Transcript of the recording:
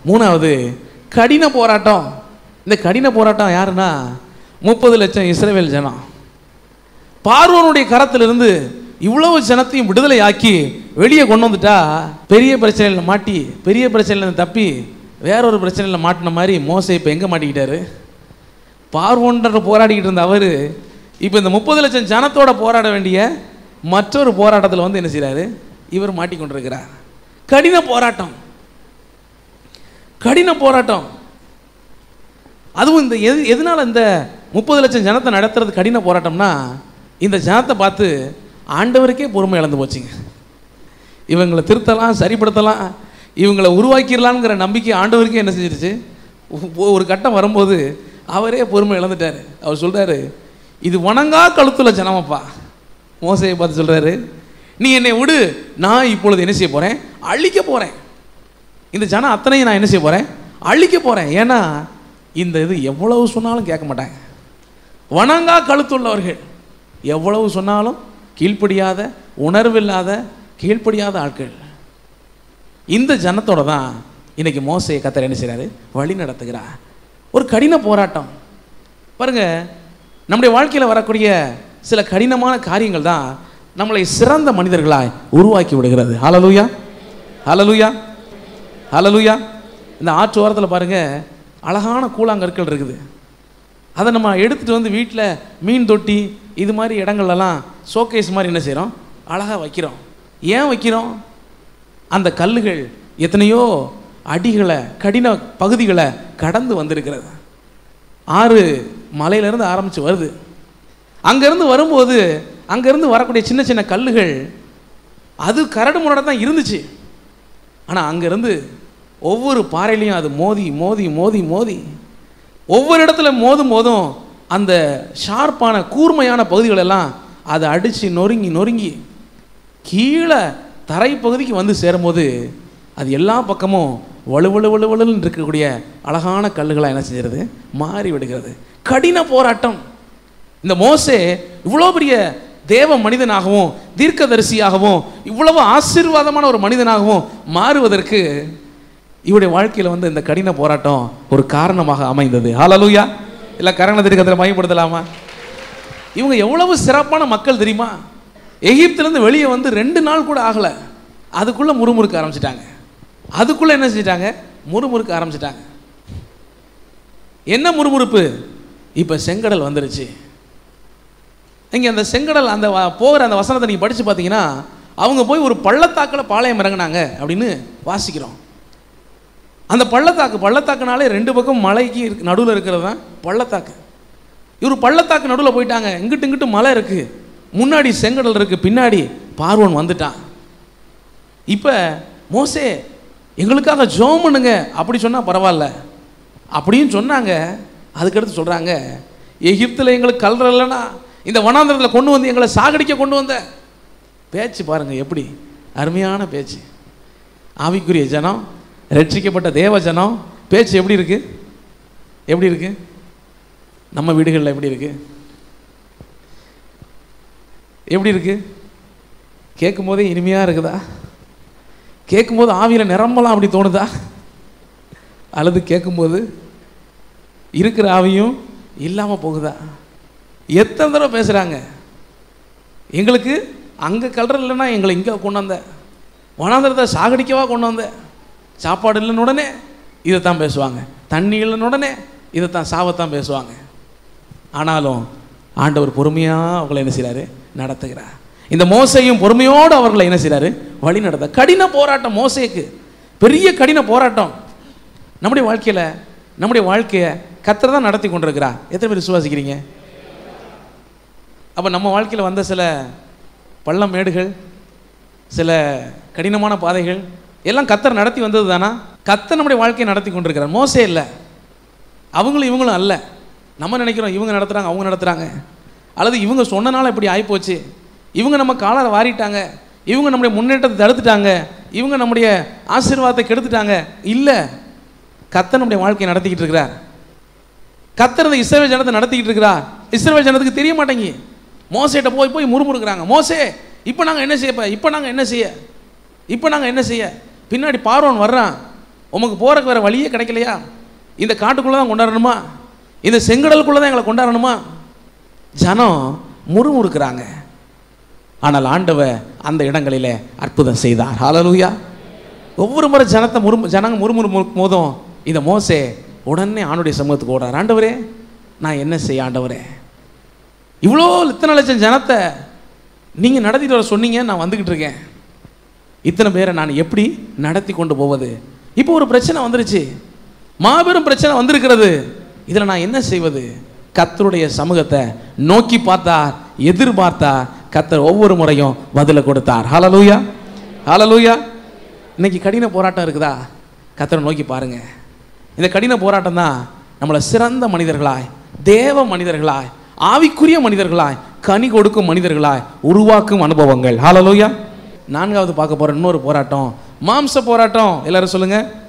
மூணாவது கடின போராட்டம் இந்த கடின போராட்டம் யாருன்னா முப்பது லட்சம் இஸ்ரவேல் ஜனம் பார்வோனுடைய கரத்திலிருந்து இவ்வளவு ஜனத்தையும் விடுதலை ஆக்கி வெளியே கொண்டு வந்துட்டா பெரிய பிரச்சனையில் மாட்டி பெரிய பிரச்சனையில் தப்பி வேற ஒரு பிரச்சனையில் மாட்டின மாதிரி மோசை இப்போ எங்கே மாட்டிக்கிட்டாரு பார்வோன்ற போராடிக்கிட்டு இருந்த அவர் இப்போ இந்த முப்பது லட்சம் ஜனத்தோட போராட வேண்டிய மற்றொரு போராட்டத்தில் வந்து என்ன செய்கிறாரு இவர் மாட்டிக்கொண்டிருக்கிறார் கடின போராட்டம் கடின போராட்டம் அதுவும் இந்த எது எதனால இந்த முப்பது லட்சம் ஜனத்தை நடத்துறது கடின போராட்டம்னா இந்த ஜனத்தை பார்த்து ஆண்டவருக்கே பொறுமை இழந்து போச்சுங்க இவங்களை திருத்தலாம் சரிப்படுத்தலாம் இவங்களை உருவாக்கிடலாங்கிற நம்பிக்கை ஆண்டவருக்கே என்ன செஞ்சிருச்சு ஒ- ஒரு கட்டம் வரும்போது அவரே பொறுமை இழந்துட்டார் அவர் சொல்றாரு இது வணங்கா கழுத்துல ஜனமப்பா மோசையை பார்த்து சொல்றாரு நீ என்னை விடு நான் இப்பொழுது என்ன செய்ய போறேன் அழிக்க போறேன் இந்த ஜனம் அத்தனையும் நான் என்ன செய்ய போறேன் அழிக்க போறேன் ஏன்னா இந்த இது எவ்வளவு சொன்னாலும் கேட்க மாட்டாங்க வணங்கா கழுத்துள்ளவர்கள் எவ்வளவு சொன்னாலும் கீழ்ப்படியாத உணர்வில்லாத கீழ்ப்படியாத ஆட்கள் இந்த ஜனத்தோட தான் இன்னைக்கு மோசையை கத்தர் என்ன செய்றாரு வழி நடத்துகிறார் ஒரு கடின போராட்டம் பாருங்க நம்முடைய வாழ்க்கையில் வரக்கூடிய சில கடினமான காரியங்கள் தான் நம்மளை சிறந்த மனிதர்களாய் உருவாக்கி விடுகிறது ஹalleluya ஹalleluya ஹalleluya இந்த ஆற்று ஓரத்தில் பாருங்க அழகான கூழாங்கற்கள் இருக்குது அதை நம்ம எடுத்துகிட்டு வந்து வீட்டில் மீன் தொட்டி இது மாதிரி இடங்கள்லாம் ஷோகேஸ் மாதிரி என்ன செய்கிறோம் அழகாக வைக்கிறோம் ஏன் வைக்கிறோம் அந்த கல்லுகள் எத்தனையோ அடிகளை கடின பகுதிகளை கடந்து வந்திருக்கிறது ஆறு மலையிலேருந்து ஆரம்பித்து வருது அங்கேருந்து வரும்போது அங்கேருந்து வரக்கூடிய சின்ன சின்ன கல்லுகள் அது கரடு முரட தான் இருந்துச்சு ஆனால் அங்கேருந்து ஒவ்வொரு பாறையிலையும் அது மோதி மோதி மோதி மோதி ஒவ்வொரு இடத்துல மோதும் போதும் அந்த ஷார்ப்பான கூர்மையான பகுதிகள் எல்லாம் அதை அடித்து நொறுங்கி நொறுங்கி கீழே தரைப்பகுதிக்கு வந்து சேரும்போது அது எல்லா பக்கமும் வலு வலு வலு வலுன்னு இருக்கக்கூடிய அழகான கல்லுகளாக என்ன செஞ்சிருது மாறி விடுகிறது கடின போராட்டம் இந்த மோசே இவ்வளோ பெரிய தேவ மனிதனாகவும் தீர்க்கதரிசியாகவும் இவ்வளவு ஆசீர்வாதமான ஒரு மனிதனாகவும் மாறுவதற்கு இவருடைய வாழ்க்கையில் வந்து இந்த கடின போராட்டம் ஒரு காரணமாக அமைந்தது ஹalleluya இல்லை கரண திருக்கத்தில் மையப்படுத்தலாமா இவங்க எவ்வளவு சிறப்பான மக்கள் தெரியுமா எகிப்திலேருந்து வெளியே வந்து ரெண்டு நாள் கூட ஆகலை அதுக்குள்ளே முறுமுறுக்க ஆரம்பிச்சிட்டாங்க அதுக்குள்ளே என்ன செஞ்சிட்டாங்க முறுமுறுக்க ஆரம்பிச்சிட்டாங்க என்ன முறுமுறுப்பு இப்போ செங்கடல் வந்துருச்சு இங்கே அந்த செங்கடல் அந்த வ- போகிற அந்த வசனத்தை நீங்கள் படித்து பார்த்தீங்கன்னா அவங்க போய் ஒரு பள்ளத்தாக்கில் பாளையம் இறங்குனாங்க அப்படின்னு வாசிக்கிறோம் அந்த பள்ளத்தாக்கு பள்ளத்தாக்குனாலே ரெண்டு பக்கம் மலைக்கு நடுவில் இருக்கிறது தான் பள்ளத்தாக்கு இவர் பள்ளத்தாக்கு நடுவில் போயிட்டாங்க இங்கிட்டு இங்கிட்டு மலை இருக்கு முன்னாடி செங்கடல் இருக்கு பின்னாடி பார்வன் வந்துட்டான் இப்போ மோசே எங்களுக்காக ஜோம் பண்ணுங்க அப்படி சொன்னால் பரவாயில்ல அப்படின்னு சொன்னாங்க அதுக்கடுத்து சொல்கிறாங்க எகிப்தில் எங்களுக்கு கல்ற இல்லைன்னா இந்த வனாந்திரத்தில் கொண்டு வந்து எங்களை சாகடிக்க கொண்டு வந்த பேச்சு பாருங்க எப்படி அருமையான பேச்சு ஆவிக்குரிய ஜனம் ரட்சிக்கப்பட்ட தேவ ஜனம் பேச்சு எப்படி இருக்கு எப்படி இருக்கு நம்ம வீடுகளில் எப்படி இருக்கு எப்படி இருக்கு கேட்கும் போதே இனிமையாக இருக்குதா கேட்கும்போது ஆவியில் நிரம்பலாம் அப்படி தோணுதா அல்லது கேட்கும்போது இருக்கிற ஆவியும் இல்லாமல் போகுதா எத்தனை தடவை பேசுகிறாங்க எங்களுக்கு அங்கே கலர் இல்லைன்னா எங்களை இங்கே கொண்டு வந்த வனாந்திரத்தை சாகடிக்கவா கொண்டு வந்த சாப்பாடு இல்லைன்னு உடனே இதைத்தான் பேசுவாங்க தண்ணி இல்லைன்னு உடனே இதைத்தான் சாவத்தான் பேசுவாங்க ஆனாலும் ஆண்டவர் பொறுமையாக அவங்களை என்ன செய்கிறாரு நடத்துகிறார் இந்த மோசையும் பொறுமையோடு அவர்களை என்ன செய்கிறாரு வழி நடத்த கடின போராட்டம் மோசைக்கு பெரிய கடின போராட்டம் நம்முடைய வாழ்க்கையில் நம்முடைய வாழ்க்கையை கத்தர் தான் நடத்தி கொண்டிருக்கிறார் எத்தனை பேர் விசுவாசிக்கிறீங்க அப்போ நம்ம வாழ்க்கையில் வந்த சில பள்ளம் மேடுகள் சில கடினமான பாதைகள் எல்லாம் கத்தர் நடத்தி வந்தது தானா கத்தர் நம்முடைய வாழ்க்கையை நடத்தி கொண்டிருக்கிறார் மோசே இல்லை அவங்களும் இவங்களும் அல்ல நம்ம நினைக்கிறோம் இவங்க நடத்துகிறாங்க அவங்க நடத்துகிறாங்க அல்லது இவங்க சொன்னனால இப்படி ஆகிப்போச்சு இவங்க நம்ம காலால் வாரிட்டாங்க இவங்க நம்முடைய முன்னேற்றத்தை தடுத்துட்டாங்க இவங்க நம்முடைய ஆசீர்வாதத்தை கெடுத்துட்டாங்க இல்லை கத்தர் நம்முடைய வாழ்க்கையை நடத்திக்கிட்டு இருக்கிறார் கத்தர் இந்த இஸ்ரவேல் ஜனத்தை நடத்திக்கிட்டு இருக்கிறார் இஸ்ரவேல் ஜனத்துக்கு தெரிய மாட்டேங்கி மோசேட்ட போய் போய் முறுமுறுக்கிறாங்க மோசே இப்போ நாங்கள் என்ன செய்ய இப்போ நாங்கள் என்ன செய்ய இப்போ நாங்கள் என்ன செய்ய பின்னாடி பார்வன் வர்றான் உமக்கு போகிறக்கு வேறு வழியே கிடைக்கலையா இந்த காட்டுக்குள்ளே தான் கொண்டாடணுமா இந்த செங்கடலுக்குள்ளே தான் எங்களை கொண்டாடணுமா ஜனம் முறுமுறுக்கிறாங்க ஆனால் ஆண்டவர் அந்த இடங்களிலே அற்புதம் செய்தார் ஹalleluya ஒவ்வொரு முறை ஜனத்தை முறுமு ஜனங்க முறுமுறு போதும் இந்த மோசே உடனே ஆணுடைய சமூகத்துக்கு ஓடுறார் ஆண்டவரே நான் என்ன செய்ய ஆண்டவரே இவ்வளோ இத்தனை லட்சம் ஜனத்தை நீங்கள் நடத்திட்டு வர சொன்னீங்க நான் வந்துக்கிட்டு இருக்கேன் இத்தனை பேரை நான் எப்படி நடத்தி கொண்டு போவது இப்போ ஒரு பிரச்சனை வந்துருச்சு மாபெரும் பிரச்சனை வந்திருக்கிறது இதில் நான் என்ன செய்வது கத்தருடைய சமூகத்தை நோக்கி பார்த்தார் எதிர்பார்த்தார் கத்தர் ஒவ்வொரு முறையும் பதிலை கொடுத்தார் ஹalleluya ஹalleluya இன்னைக்கு கடின போராட்டம் இருக்குதா கத்தரை நோக்கி பாருங்க இந்த கடின போராட்டம் தான் நம்மளை சிறந்த மனிதர்களாய் தேவ மனிதர்களாய் ஆவிக்குரிய மனிதர்களாய் கனி கொடுக்கும் மனிதர்களாய் உருவாக்கும் அனுபவங்கள் ஹalleluya நான்காவது பார்க்க போற இன்னொரு போராட்டம் மாம்ச போராட்டம் எல்லாரும் சொல்லுங்க